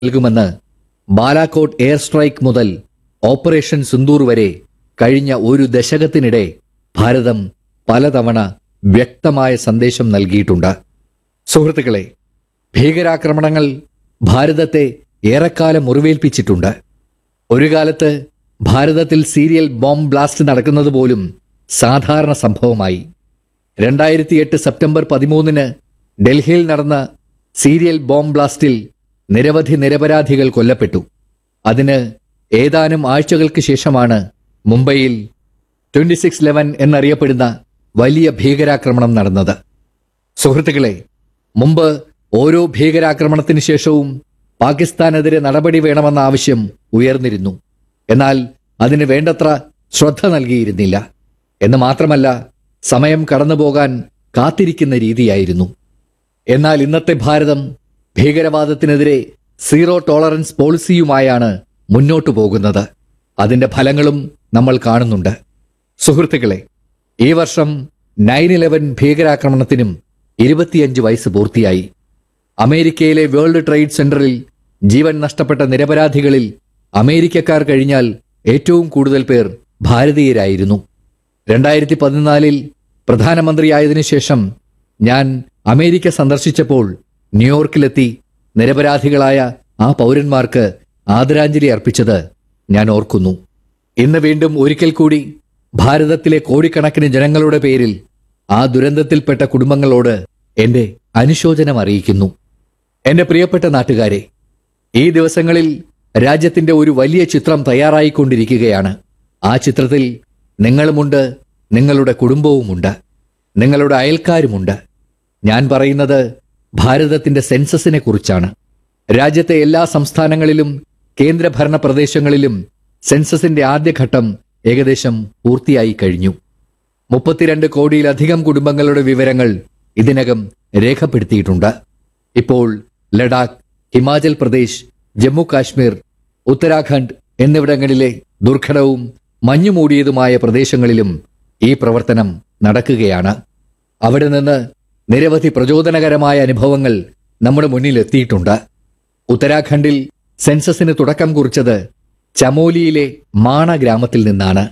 നൽകുമെന്ന് Balakot air strike മുതൽ operation Sindoor വരെ കഴിഞ്ഞ ഒരു ദശകത്തിനിടെ ഭാരതം പലതവണ വ്യക്തമായ സന്ദേശം നൽകിയിട്ടുണ്ട് സുഹൃത്തുക്കളെ ഭീകരാക്രമണങ്ങൾ ഭാരതത്തെ ഏറെക്കാലം മുറിവേൽപ്പിച്ചിട്ടുണ്ട് ഒരു കാലത്ത് ഭാരതത്തിൽ സീരിയൽ ബോംബ് ബ്ലാസ്റ്റ് നടക്കുന്നത് പോലും സാധാരണ സംഭവമായി രണ്ടായിരത്തി എട്ട് സെപ്റ്റംബർ പതിമൂന്നിന് ഡൽഹിയിൽ നടന്ന സീരിയൽ ബോംബ് ബ്ലാസ്റ്റിൽ നിരവധി നിരപരാധികൾ കൊല്ലപ്പെട്ടു അതിന് ഏതാനും ആഴ്ചകൾക്ക് ശേഷമാണ് മുംബൈയിൽ ട്വന്റി സിക്സ് ലെവൻ എന്നറിയപ്പെടുന്ന വലിയ ഭീകരാക്രമണം നടന്നത് സുഹൃത്തുക്കളെ മുമ്പ് ഓരോ ഭീകരാക്രമണത്തിന് ശേഷവും പാകിസ്ഥാനെതിരെ നടപടി വേണമെന്ന ആവശ്യം ഉയർന്നിരുന്നു എന്നാൽ അതിന് വേണ്ടത്ര ശ്രദ്ധ നൽകിയിരുന്നില്ല എന്ന് മാത്രമല്ല സമയം കടന്നുപോകാൻ കാത്തിരിക്കുന്ന രീതിയായിരുന്നു എന്നാൽ ഇന്നത്തെ ഭാരതം ഭീകരവാദത്തിനെതിരെ സീറോ ടോളറൻസ് പോളിസിയുമായാണ് മുന്നോട്ടു പോകുന്നത് അതിന്റെ ഫലങ്ങളും നമ്മൾ കാണുന്നുണ്ട് സുഹൃത്തുക്കളെ ഈ വർഷം നയൻ ഇലവൻ ഭീകരാക്രമണത്തിനും ഇരുപത്തിയഞ്ച് വയസ്സ് പൂർത്തിയായി അമേരിക്കയിലെ വേൾഡ് ട്രേഡ് സെന്ററിൽ ജീവൻ നഷ്ടപ്പെട്ട നിരപരാധികളിൽ അമേരിക്കക്കാർ കഴിഞ്ഞാൽ ഏറ്റവും കൂടുതൽ പേർ ഭാരതീയരായിരുന്നു രണ്ടായിരത്തി പതിനാലിൽ പ്രധാനമന്ത്രിയായതിനു ശേഷം ഞാൻ അമേരിക്ക സന്ദർശിച്ചപ്പോൾ ന്യൂയോർക്കിലെത്തി നിരപരാധികളായ ആ പൗരന്മാർക്ക് ആദരാഞ്ജലി അർപ്പിച്ചത് ഞാൻ ഓർക്കുന്നു ഇന്ന് വീണ്ടും ഒരിക്കൽ കൂടി ഭാരതത്തിലെ കോടിക്കണക്കിന് ജനങ്ങളുടെ പേരിൽ ആ ദുരന്തത്തിൽപ്പെട്ട കുടുംബങ്ങളോട് എന്റെ അനുശോചനം അറിയിക്കുന്നു എന്റെ പ്രിയപ്പെട്ട നാട്ടുകാരെ ഈ ദിവസങ്ങളിൽ രാജ്യത്തിന്റെ ഒരു വലിയ ചിത്രം തയ്യാറായിക്കൊണ്ടിരിക്കുകയാണ് ആ ചിത്രത്തിൽ നിങ്ങളുമുണ്ട് നിങ്ങളുടെ കുടുംബവുമുണ്ട് നിങ്ങളുടെ അയൽക്കാരുമുണ്ട് ഞാൻ പറയുന്നത് ഭാരതത്തിന്റെ സെൻസസിനെ കുറിച്ചാണ് രാജ്യത്തെ എല്ലാ സംസ്ഥാനങ്ങളിലും കേന്ദ്രഭരണ പ്രദേശങ്ങളിലും സെൻസസിന്റെ ആദ്യഘട്ടം ഏകദേശം പൂർത്തിയായി കഴിഞ്ഞു മുപ്പത്തിരണ്ട് കോടിയിലധികം കുടുംബങ്ങളുടെ വിവരങ്ങൾ ഇതിനകം രേഖപ്പെടുത്തിയിട്ടുണ്ട് ഇപ്പോൾ ലഡാക്ക് ഹിമാചൽ പ്രദേശ് ജമ്മു കാശ്മീർ ഉത്തരാഖണ്ഡ് എന്നിവിടങ്ങളിലെ ദുർഘടവും മഞ്ഞുമൂടിയതുമായ പ്രദേശങ്ങളിലും ഈ പ്രവർത്തനം നടക്കുകയാണ് അവിടെ നിന്ന് നിരവധി പ്രചോദനകരമായ അനുഭവങ്ങൾ നമ്മുടെ മുന്നിൽ എത്തിയിട്ടുണ്ട് ഉത്തരാഖണ്ഡിൽ സെൻസസിന് തുടക്കം കുറിച്ചത് ചമോലിയിലെ മാണ ഗ്രാമത്തിൽ നിന്നാണ്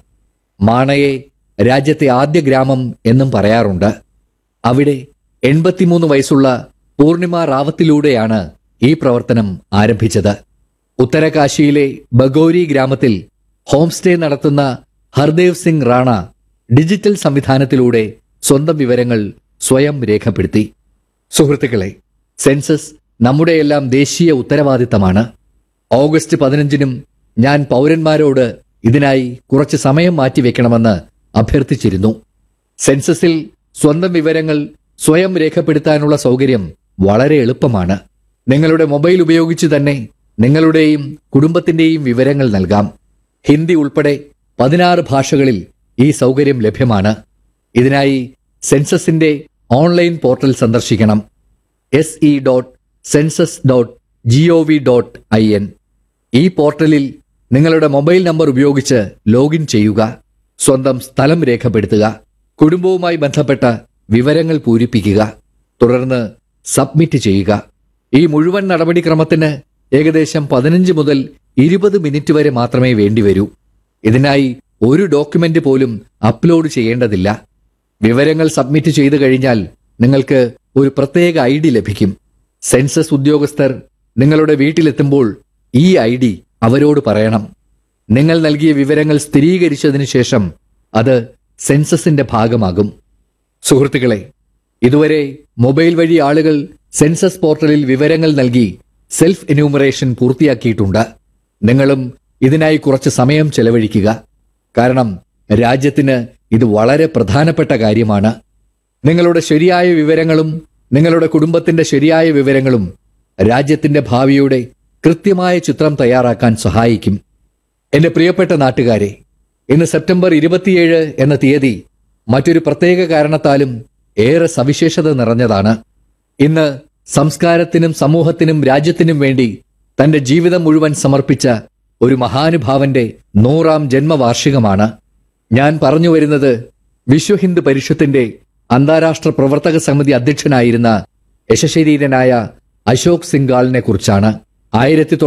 മാണയെ രാജ്യത്തെ ആദ്യ ഗ്രാമം എന്നും പറയാറുണ്ട് അവിടെ എൺപത്തിമൂന്ന് വയസ്സുള്ള പൂർണിമ റാവത്തിലൂടെയാണ് ഈ പ്രവർത്തനം ആരംഭിച്ചത് ഉത്തരകാശിയിലെ ബഗോരി ഗ്രാമത്തിൽ ഹോം സ്റ്റേ നടത്തുന്ന ഹർദേവ് സിംഗ് റാണ ഡിജിറ്റൽ സംവിധാനത്തിലൂടെ സ്വന്തം വിവരങ്ങൾ സ്വയം രേഖപ്പെടുത്തി സുഹൃത്തുക്കളെ സെൻസസ് നമ്മുടെയെല്ലാം ദേശീയ ഉത്തരവാദിത്തമാണ് ഓഗസ്റ്റ് പതിനഞ്ചിനും ഞാൻ പൗരന്മാരോട് ഇതിനായി കുറച്ച് സമയം മാറ്റിവെക്കണമെന്ന് അഭ്യർത്ഥിച്ചിരുന്നു സെൻസസിൽ സ്വന്തം വിവരങ്ങൾ സ്വയം രേഖപ്പെടുത്താനുള്ള സൗകര്യം വളരെ എളുപ്പമാണ് നിങ്ങളുടെ മൊബൈൽ ഉപയോഗിച്ച് തന്നെ നിങ്ങളുടെയും കുടുംബത്തിന്റെയും വിവരങ്ങൾ നൽകാം ഹിന്ദി ഉൾപ്പെടെ പതിനാറ് ഭാഷകളിൽ ഈ സൗകര്യം ലഭ്യമാണ് ഇതിനായി സെൻസസിന്റെ ഓൺലൈൻ പോർട്ടൽ സന്ദർശിക്കണം S E dot census dot G O V dot I N ഈ പോർട്ടലിൽ നിങ്ങളുടെ മൊബൈൽ നമ്പർ ഉപയോഗിച്ച് ലോഗിൻ ചെയ്യുക സ്വന്തം സ്ഥലം രേഖപ്പെടുത്തുക കുടുംബവുമായി ബന്ധപ്പെട്ട വിവരങ്ങൾ പൂരിപ്പിക്കുക തുടർന്ന് സബ്മിറ്റ് ചെയ്യുക ഈ മുഴുവൻ നടപടിക്രമത്തിന് ഏകദേശം പതിനഞ്ച് മുതൽ ഇരുപത് മിനിറ്റ് വരെ മാത്രമേ വേണ്ടിവരൂ ഇതിനായി ഒരു ഡോക്യുമെന്റ് പോലും അപ്ലോഡ് ചെയ്യേണ്ടതില്ല വിവരങ്ങൾ സബ്മിറ്റ് ചെയ്തു കഴിഞ്ഞാൽ നിങ്ങൾക്ക് ഒരു പ്രത്യേക ഐ ഡി ലഭിക്കും സെൻസസ് ഉദ്യോഗസ്ഥർ നിങ്ങളുടെ വീട്ടിലെത്തുമ്പോൾ ഈ ഐ ഡി അവരോട് പറയണം നിങ്ങൾ നൽകിയ വിവരങ്ങൾ സ്ഥിരീകരിച്ചതിന് ശേഷം അത് സെൻസസിന്റെ ഭാഗമാകും സുഹൃത്തുക്കളെ ഇതുവരെ മൊബൈൽ വഴി ആളുകൾ സെൻസസ് പോർട്ടലിൽ വിവരങ്ങൾ നൽകി സെൽഫ് എന്യൂമറേഷൻ പൂർത്തിയാക്കിയിട്ടുണ്ട് നിങ്ങളും ഇതിനായി കുറച്ച് സമയം ചെലവഴിക്കുക കാരണം രാജ്യത്തിന് ഇത് വളരെ പ്രധാനപ്പെട്ട കാര്യമാണ് നിങ്ങളുടെ ശരിയായ വിവരങ്ങളും നിങ്ങളുടെ കുടുംബത്തിന്റെ ശരിയായ വിവരങ്ങളും രാജ്യത്തിന്റെ ഭാവിയുടെ കൃത്യമായ ചിത്രം തയ്യാറാക്കാൻ സഹായിക്കും എന്റെ പ്രിയപ്പെട്ട നാട്ടുകാരെ ഇന്ന് സെപ്റ്റംബർ ഇരുപത്തിയേഴ് എന്ന തീയതി മറ്റൊരു പ്രത്യേക കാരണത്താലും ഏറെ സവിശേഷത നിറഞ്ഞതാണ് ഇന്ന് സംസ്കാരത്തിനും സമൂഹത്തിനും രാജ്യത്തിനും വേണ്ടി തന്റെ ജീവിതം മുഴുവൻ സമർപ്പിച്ച ഒരു മഹാനുഭാവന്റെ നൂറാം ജന്മവാർഷികമാണ് ഞാൻ പറഞ്ഞു വരുന്നത് വിശ്വ ഹിന്ദു പരിഷത്തിന്റെ അന്താരാഷ്ട്ര പ്രവർത്തക സമിതി അധ്യക്ഷനായിരുന്ന യശശരീരനായ അശോക് സിംഗാളിനെ കുറിച്ചാണ് ആയിരത്തി